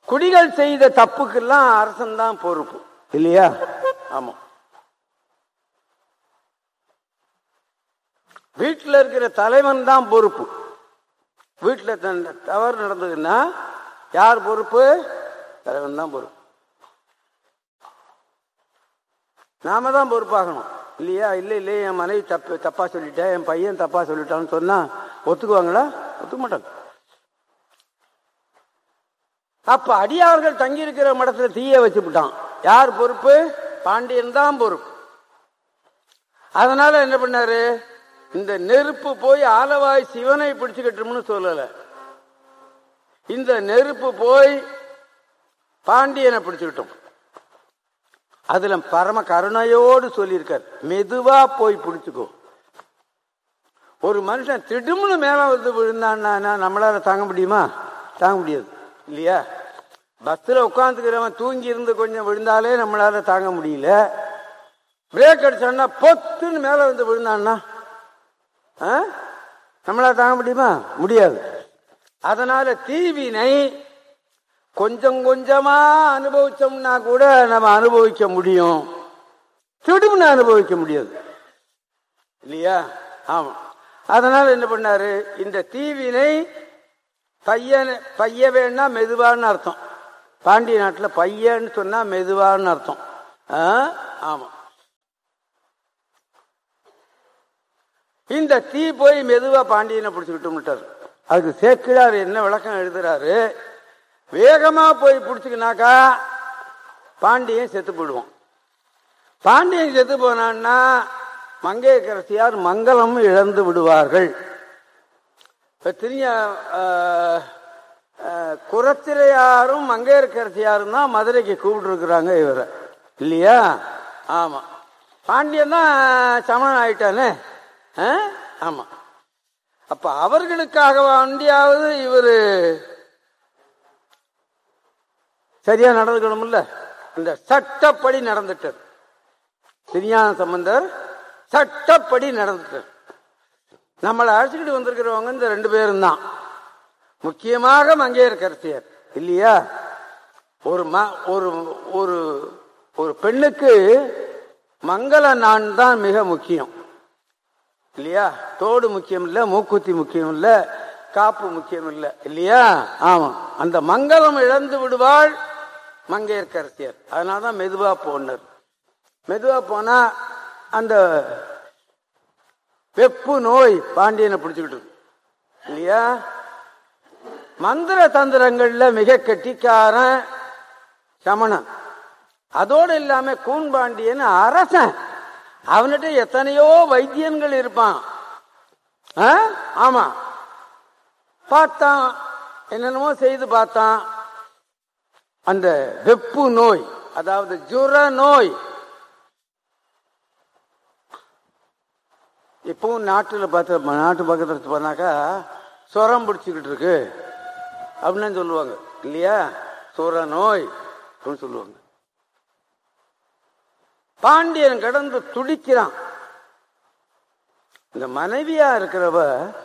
குடிகள் செய்த தப்புக்கெல்லாம் அரசன் தான் பொறுப்பு இல்லையா ஆமா வீட்டில் இருக்கிற தலைவன் தான் பொறுப்பு வீட்டில் தவறு நடந்ததுன்னா யார் பொறுப்பு தலைவன் தான் பொறுப்பு நாம தான் பொறுப்பாகணும் இல்லையா இல்லை இல்லை என் மனைவி தப்பு தப்பா சொல்லிட்டேன் என் பையன் தப்பா சொல்லிட்டான்னு சொன்னா ஒத்துக்குவாங்களா ஒத்துக்க மாட்டாங்க அப்ப அடியார்கள் தங்கி இருக்கிற மடத்துல தீய வச்சுவிட்டான் யார் பொறுப்பு பாண்டியன் தான் பொறுப்பு அதனால என்ன பண்ணாரு இந்த நெருப்பு போய் ஆலவாய் சிவனை பிடிச்சுக்கிட்டோம்னு சொல்லல இந்த நெருப்பு போய் பாண்டியனை பிடிச்சுக்கிட்டோம் அதுல பரம கருணையோடு சொல்லியிருக்கார் மெதுவா போய் பிடிச்சுக்கோ ஒரு மனுஷன் திடும்னு மேல வந்து விழுந்தான்னா நம்மளால தாங்க முடியுமா தாங்க முடியாது இல்லையா பஸ்ல உட்காந்துக்கிறவன் தூங்கி இருந்து கொஞ்சம் விழுந்தாலே நம்மளால தாங்க முடியல பிரேக் அடிச்சான்னா பொத்துன்னு மேல வந்து விழுந்தான்னா ஆ? நம்மளால தாங்க முடியுமா முடியாது அதனால தீவினை கொஞ்சம் கொஞ்சமா அனுபவிச்சோம்னா கூட நம்ம அனுபவிக்க முடியும் திடும்னு அனுபவிக்க முடியாது இல்லையா ஆமா அதனால என்ன பண்ணாரு இந்த தீவினை பையன் பைய வேணா மெதுவான்னு அர்த்தம் பாண்டிய நாட்டுல பையன்னு சொன்னா மெதுவான்னு அர்த்தம் ஆ? ஆமா இந்த தீ போய் மெதுவா பாண்டியனை பிடிச்சுக்கிட்டு அதுக்கு சேக்கிழார் என்ன விளக்கம் எழுதுறாரு வேகமா போய் பிடிச்சுக்கினாக்கா பாண்டியன் செத்து போயிடுவான் பாண்டியன் செத்து போனான்னா மங்கையரசியார் மங்களம் இழந்து விடுவார்கள் இப்ப திரிய குரத்திரையாரும் மங்கையரசியாரும் தான் மதுரைக்கு கூப்பிட்டு இருக்கிறாங்க இவரை இல்லையா ஆமா பாண்டியன் தான் சமணன் ஆயிட்டானே ஆ? ஆமா அப்ப அவர்களுக்காக வண்டியாவது இவரு சரியா நடந்துக்கணும்ல இந்த சட்டப்படி நடந்துட்டார் திருஞான சம்பந்தர் சட்டப்படி நடந்துட்டார் நம்மளை அழைச்சிக்கிட்டு வந்திருக்கிறவங்க இந்த ரெண்டு பேரும் தான் முக்கியமாக மங்கையர் கரசியர் இல்லையா ஒரு ம ஒரு ஒரு ஒரு பெண்ணுக்கு மங்கள நான் தான் மிக முக்கியம் இல்லையா தோடு முக்கியம் இல்ல மூக்குத்தி முக்கியம் இல்ல காப்பு முக்கியம் இல்ல இல்லையா ஆமா அந்த மங்களம் இழந்து விடுவாள் மங்கையர்கரசியர் அதனாலதான் மெதுவா போனார் மெதுவா போனா அந்த வெப்பு நோய் பாண்டியனை பிடிச்சுக்கிட்டு இல்லையா மந்திர தந்திரங்கள்ல மிக கெட்டிக்காரன் சமணன் அதோடு இல்லாம கூன்பாண்டியன் அரசன் அவன்கிட்ட எத்தனையோ வைத்தியன்கள் இருப்பான் ஆ? ஆமா பார்த்தான் என்னென்னமோ செய்து பார்த்தான் அந்த வெப்பு நோய் அதாவது ஜுர நோய் இப்பவும் நாட்டுல பார்த்து நாட்டு பக்கத்துல போனாக்கா சுரம் பிடிச்சிக்கிட்டு இருக்கு அப்படின்னு சொல்லுவாங்க இல்லையா சுர நோய் அப்படின்னு சொல்லுவாங்க பாண்டியன் கடந்து துடிக்கிறான் இந்த மனைவியா இருக்கிறவ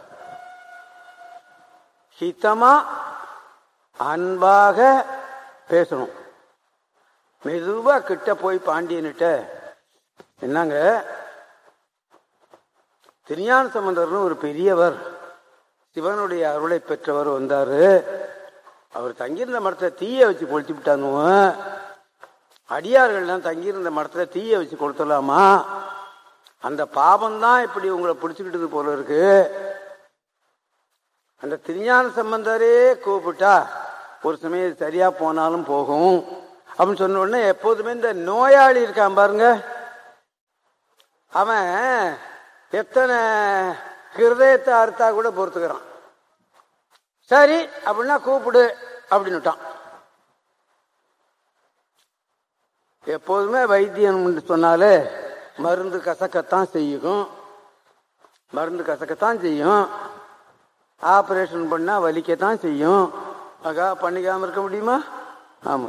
ஹிதமா அன்பாக பேசணும் மெதுவா கிட்ட போய் பாண்டியன்கிட்ட என்னங்க திருஞான சம்பந்தர்னு ஒரு பெரியவர் சிவனுடைய அருளை பெற்றவர் வந்தாரு அவர் தங்கியிருந்த மரத்தை தீய வச்சு கொளுத்தி விட்டானுவன் அடியார்கள்லாம் தங்கியிருந்த மரத்துல தீய வச்சு கொடுத்துடலாமா அந்த பாபம் தான் இப்படி உங்களை பிடிச்சுக்கிட்டது போல இருக்கு அந்த திருஞான சம்பந்தரே கூப்பிட்டா ஒரு சமயம் இது சரியா போனாலும் போகும் அப்படின்னு சொன்ன உடனே எப்போதுமே இந்த நோயாளி இருக்கான் பாருங்க அவன் எத்தனை ஹிருதயத்தை அறுத்தா கூட பொறுத்துக்கிறான் சரி அப்படின்னா கூப்பிடு அப்படின்னுட்டான் எப்போதுமே வைத்தியம் சொன்னாலே மருந்து கசக்கத்தான் செய்யும் மருந்து கசக்கத்தான் செய்யும் ஆபரேஷன் பண்ணா வலிக்கத்தான் செய்யும் ஆகா பண்ணிக்காம இருக்க முடியுமா ஆமா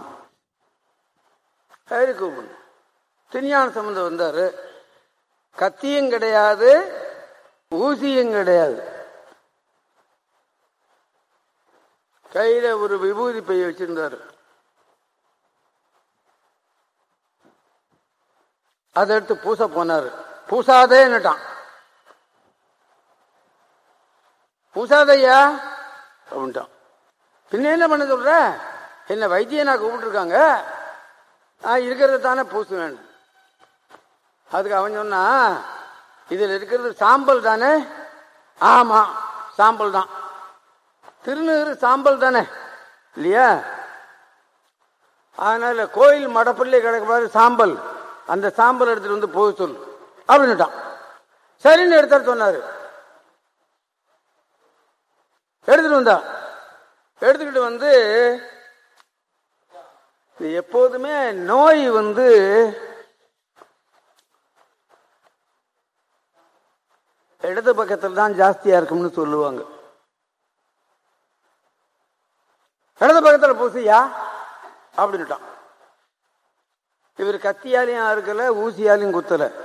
சரி கூப்பிடு திருஞான சம்பந்தம் வந்தாரு கத்தியும் கிடையாது ஊசியும் கிடையாது கையில ஒரு விபூதி பைய வச்சிருந்தாரு அதை எடுத்து பூச போனாரு பூசாதேன்னுட்டான் பூசாதையா அப்படின்ட்டான் பின்ன என்ன பண்ண சொல்ற என்ன வைத்தியனா கூப்பிட்டுருக்காங்க நான் இருக்கிறத தானே பூசுவேன் அதுக்கு அவன் சொன்னா இதில் இருக்கிறது சாம்பல் தானே ஆமா சாம்பல் தான் திருநீறு சாம்பல் தானே இல்லையா அதனால கோயில் மடப்பள்ளி கிடக்கூடாது சாம்பல் அந்த சாம்பல் எடுத்துட்டு வந்து போக சொல்லு அப்படின்னுட்டான் சரின்னு எடுத்தாரு சொன்னாரு எடுத்துட்டு வந்தா எடுத்துக்கிட்டு வந்து இது எப்போதுமே நோய் வந்து இடது பக்கத்தில் தான் ஜாஸ்தியா இருக்கும்னு சொல்லுவாங்க இடது பக்கத்தில் பூசியா அப்படின்னுட்டான் இவர் கத்தியாலையும் அறுக்கல ஊசியாலையும் குத்தல